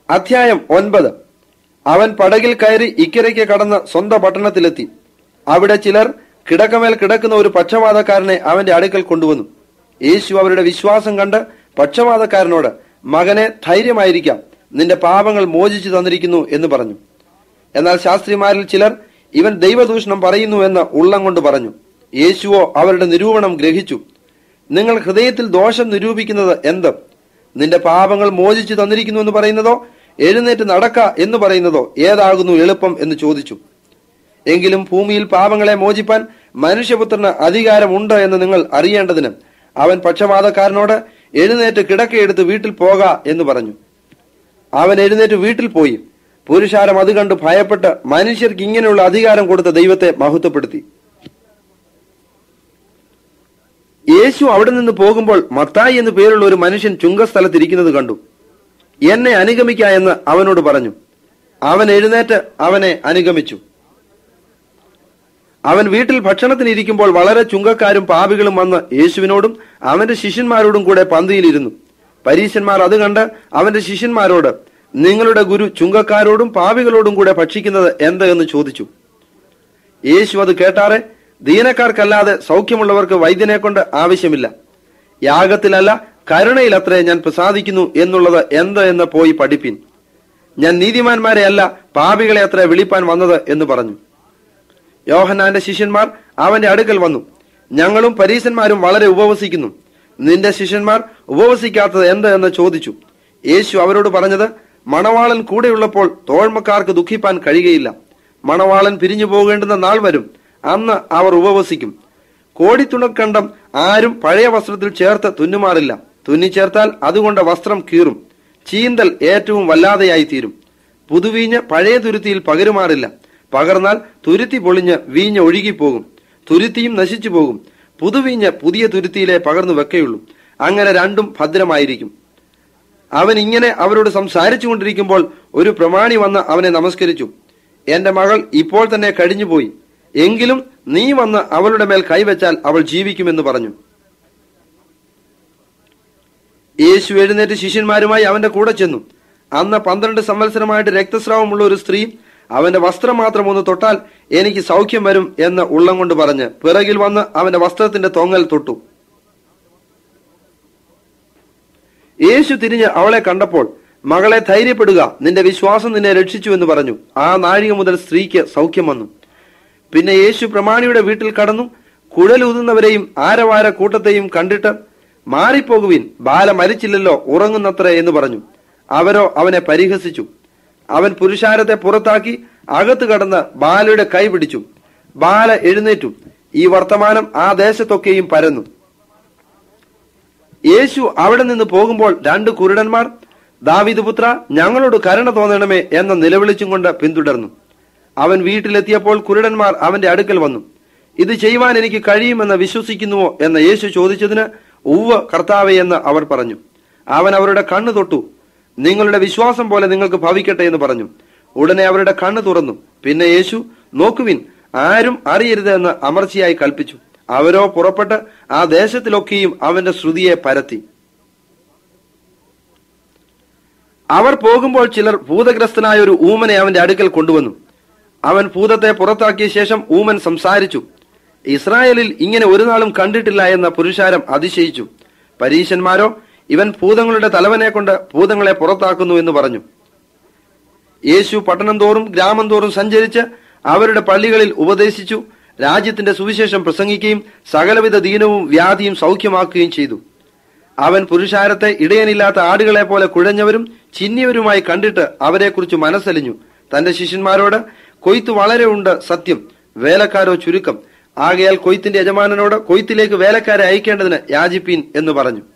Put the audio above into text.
അധ്യായം ഒൻപത് അവൻ പടകിൽ കയറി ഇക്കരയ്ക്ക് കടന്ന് സ്വന്തം പട്ടണത്തിലെത്തി അവിടെ ചിലർ കിടക്കമേൽ കിടക്കുന്ന ഒരു പക്ഷപാതക്കാരനെ അവന്റെ അടുക്കൽ കൊണ്ടുവന്നു യേശു അവരുടെ വിശ്വാസം കണ്ട് പക്ഷപാതക്കാരനോട് മകനെ ധൈര്യമായിരിക്കാം നിന്റെ പാപങ്ങൾ മോചിച്ചു തന്നിരിക്കുന്നു എന്ന് പറഞ്ഞു എന്നാൽ ശാസ്ത്രിമാരിൽ ചിലർ ഇവൻ ദൈവദൂഷണം പറയുന്നു എന്ന് ഉള്ളം കൊണ്ട് പറഞ്ഞു യേശുവോ അവരുടെ നിരൂപണം ഗ്രഹിച്ചു നിങ്ങൾ ഹൃദയത്തിൽ ദോഷം നിരൂപിക്കുന്നത് എന്ത് നിന്റെ പാപങ്ങൾ മോചിച്ചു തന്നിരിക്കുന്നു എന്ന് പറയുന്നതോ എഴുന്നേറ്റ് നടക്ക എന്ന് പറയുന്നതോ ഏതാകുന്നു എളുപ്പം എന്ന് ചോദിച്ചു എങ്കിലും ഭൂമിയിൽ പാപങ്ങളെ മോചിപ്പാൻ മനുഷ്യപുത്രന് അധികാരമുണ്ട് എന്ന് നിങ്ങൾ അറിയേണ്ടതിന് അവൻ പക്ഷപാതക്കാരനോട് എഴുന്നേറ്റ് കിടക്കയെടുത്ത് വീട്ടിൽ പോക എന്ന് പറഞ്ഞു അവൻ എഴുന്നേറ്റ് വീട്ടിൽ പോയി പുരുഷാരം അത് കണ്ട് ഭയപ്പെട്ട് മനുഷ്യർക്ക് ഇങ്ങനെയുള്ള അധികാരം കൊടുത്ത ദൈവത്തെ മഹത്വപ്പെടുത്തി യേശു അവിടെ നിന്ന് പോകുമ്പോൾ മത്തായി എന്ന് പേരുള്ള ഒരു മനുഷ്യൻ ചുങ്കസ്ഥലത്തിരിക്കുന്നത് കണ്ടു എന്നെ അനുഗമിക്ക എന്ന് അവനോട് പറഞ്ഞു അവൻ എഴുന്നേറ്റ് അവനെ അനുഗമിച്ചു അവൻ വീട്ടിൽ ഭക്ഷണത്തിന് ഇരിക്കുമ്പോൾ വളരെ ചുങ്കക്കാരും പാപികളും വന്ന് യേശുവിനോടും അവന്റെ ശിഷ്യന്മാരോടും കൂടെ പന്തിയിലിരുന്നു പരീശന്മാർ അത് കണ്ട് അവന്റെ ശിഷ്യന്മാരോട് നിങ്ങളുടെ ഗുരു ചുങ്കക്കാരോടും പാപികളോടും കൂടെ ഭക്ഷിക്കുന്നത് എന്ത് എന്ന് ചോദിച്ചു യേശു അത് കേട്ടാറെ ദീനക്കാർക്കല്ലാതെ സൗഖ്യമുള്ളവർക്ക് വൈദ്യനെ കൊണ്ട് ആവശ്യമില്ല യാഗത്തിലല്ല കരുണയിലത്രേ ഞാൻ പ്രസാദിക്കുന്നു എന്നുള്ളത് എന്ത് എന്ന് പോയി പഠിപ്പിൻ ഞാൻ നീതിമാന്മാരെ അല്ല പാപികളെ അത്ര വിളിപ്പാൻ വന്നത് എന്ന് പറഞ്ഞു യോഹന്നാന്റെ ശിഷ്യന്മാർ അവന്റെ അടുക്കൽ വന്നു ഞങ്ങളും പരീശന്മാരും വളരെ ഉപവസിക്കുന്നു നിന്റെ ശിഷ്യന്മാർ ഉപവസിക്കാത്തത് എന്ത് എന്ന് ചോദിച്ചു യേശു അവരോട് പറഞ്ഞത് മണവാളൻ കൂടെയുള്ളപ്പോൾ തോഴ്മക്കാർക്ക് ദുഃഖിപ്പാൻ കഴിയുകയില്ല മണവാളൻ പിരിഞ്ഞു പോകേണ്ടുന്ന നാൾ വരും അന്ന് അവർ ഉപവസിക്കും കോടിത്തുണക്കണ്ടം ആരും പഴയ വസ്ത്രത്തിൽ ചേർത്ത് തുന്നുമാറില്ല തുന്നിച്ചേർത്താൽ അതുകൊണ്ട് വസ്ത്രം കീറും ചീന്തൽ ഏറ്റവും വല്ലാതെയായി തീരും പുതുവീഞ്ഞ് പഴയ തുരുത്തിയിൽ പകരുമാറില്ല പകർന്നാൽ തുരുത്തി പൊളിഞ്ഞ് വീഞ്ഞ് ഒഴുകിപ്പോകും തുരുത്തിയും നശിച്ചു പോകും പുതുവീഞ്ഞ് പുതിയ തുരുത്തിയിലെ പകർന്നു വെക്കയുള്ളൂ അങ്ങനെ രണ്ടും ഭദ്രമായിരിക്കും അവൻ ഇങ്ങനെ അവരോട് സംസാരിച്ചു കൊണ്ടിരിക്കുമ്പോൾ ഒരു പ്രമാണി വന്ന് അവനെ നമസ്കരിച്ചു എന്റെ മകൾ ഇപ്പോൾ തന്നെ കഴിഞ്ഞുപോയി എങ്കിലും നീ വന്ന് അവളുടെ മേൽ കൈവച്ചാൽ അവൾ ജീവിക്കുമെന്ന് പറഞ്ഞു യേശു എഴുന്നേറ്റ് ശിഷ്യന്മാരുമായി അവന്റെ കൂടെ ചെന്നു അന്ന് പന്ത്രണ്ട് സംവത്സരമായിട്ട് രക്തസ്രാവമുള്ള ഒരു സ്ത്രീ അവന്റെ വസ്ത്രം മാത്രം ഒന്ന് തൊട്ടാൽ എനിക്ക് സൗഖ്യം വരും എന്ന് ഉള്ളം കൊണ്ട് പറഞ്ഞ് പിറകിൽ വന്ന് അവന്റെ വസ്ത്രത്തിന്റെ തൊങ്ങൽ തൊട്ടു യേശു തിരിഞ്ഞ് അവളെ കണ്ടപ്പോൾ മകളെ ധൈര്യപ്പെടുക നിന്റെ വിശ്വാസം നിന്നെ രക്ഷിച്ചു എന്ന് പറഞ്ഞു ആ നാഴിക മുതൽ സ്ത്രീക്ക് സൗഖ്യം വന്നു പിന്നെ യേശു പ്രമാണിയുടെ വീട്ടിൽ കടന്നു കുഴലൂതുന്നവരെയും ആരവാര കൂട്ടത്തെയും കണ്ടിട്ട് മാറിപ്പോകുവിൻ ബാല മരിച്ചില്ലല്ലോ ഉറങ്ങുന്നത്രേ എന്ന് പറഞ്ഞു അവരോ അവനെ പരിഹസിച്ചു അവൻ പുരുഷാരത്തെ പുറത്താക്കി അകത്ത് കടന്ന് ബാലയുടെ കൈ പിടിച്ചു ബാല എഴുന്നേറ്റു ഈ വർത്തമാനം ആ ദേശത്തൊക്കെയും പരന്നു യേശു അവിടെ നിന്ന് പോകുമ്പോൾ രണ്ട് കുരുടന്മാർ ദാവിദ് പുത്ര ഞങ്ങളോട് കരുണ തോന്നണമേ എന്ന് നിലവിളിച്ചും കൊണ്ട് പിന്തുടർന്നു അവൻ വീട്ടിലെത്തിയപ്പോൾ കുരുടന്മാർ അവന്റെ അടുക്കൽ വന്നു ഇത് ചെയ്യുവാൻ എനിക്ക് കഴിയുമെന്ന് വിശ്വസിക്കുന്നുവോ എന്ന് യേശു ചോദിച്ചതിന് ഉവ്വ് കർത്താവെ എന്ന് അവർ പറഞ്ഞു അവൻ അവരുടെ കണ്ണു തൊട്ടു നിങ്ങളുടെ വിശ്വാസം പോലെ നിങ്ങൾക്ക് ഭവിക്കട്ടെ എന്ന് പറഞ്ഞു ഉടനെ അവരുടെ കണ്ണ് തുറന്നു പിന്നെ യേശു നോക്കുവിൻ ആരും അറിയരുത് എന്ന് അമർച്ചയായി കൽപ്പിച്ചു അവരോ പുറപ്പെട്ട് ആ ദേശത്തിലൊക്കെയും അവന്റെ ശ്രുതിയെ പരത്തി അവർ പോകുമ്പോൾ ചിലർ ഭൂതഗ്രസ്തനായ ഒരു ഊമനെ അവന്റെ അടുക്കൽ കൊണ്ടുവന്നു അവൻ ഭൂതത്തെ പുറത്താക്കിയ ശേഷം ഊമൻ സംസാരിച്ചു ഇസ്രായേലിൽ ഇങ്ങനെ ഒരു നാളും കണ്ടിട്ടില്ല എന്ന പുരുഷാരം അതിശയിച്ചു പരീശന്മാരോ ഇവൻ ഭൂതങ്ങളുടെ തലവനെ കൊണ്ട് ഭൂതങ്ങളെ പുറത്താക്കുന്നു എന്ന് പറഞ്ഞു യേശു പട്ടണം തോറും ഗ്രാമം തോറും സഞ്ചരിച്ച് അവരുടെ പള്ളികളിൽ ഉപദേശിച്ചു രാജ്യത്തിന്റെ സുവിശേഷം പ്രസംഗിക്കുകയും സകലവിധ ദീനവും വ്യാധിയും സൗഖ്യമാക്കുകയും ചെയ്തു അവൻ പുരുഷാരത്തെ ഇടയനില്ലാത്ത ആടുകളെ പോലെ കുഴഞ്ഞവരും ചിന്നിയവരുമായി കണ്ടിട്ട് അവരെക്കുറിച്ച് മനസ്സലിഞ്ഞു തന്റെ ശിഷ്യന്മാരോട് കൊയ്ത്ത് വളരെ ഉണ്ട് സത്യം വേലക്കാരോ ചുരുക്കം ആകയാൽ കൊയ്ത്തിന്റെ യജമാനനോട് കൊയ്ത്തിലേക്ക് വേലക്കാരെ അയക്കേണ്ടതിന് യാചിപ്പീൻ എന്ന് പറഞ്ഞു